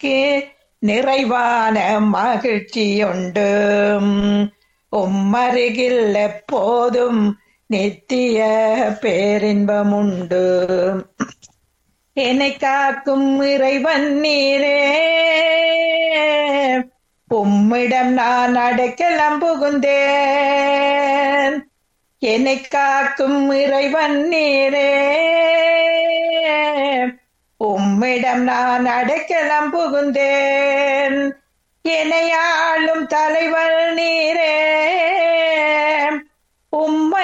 எனக்கு நிறைவான மகிழ்ச்சியுண்டு உம்மருகில் எப்போதும் நித்திய பேரின்பமுண்டு என்னை காக்கும் இறைவன் நீரே உம்மிடம் நான் அடைக்கலம் புகுந்தேன் என்னை காக்கும் இறைவன் நீரே உம்மிடம் நான் அடைக்கலம் புகுந்தேன் என்னை ஆளும் தலைவர் நீரே உம்மை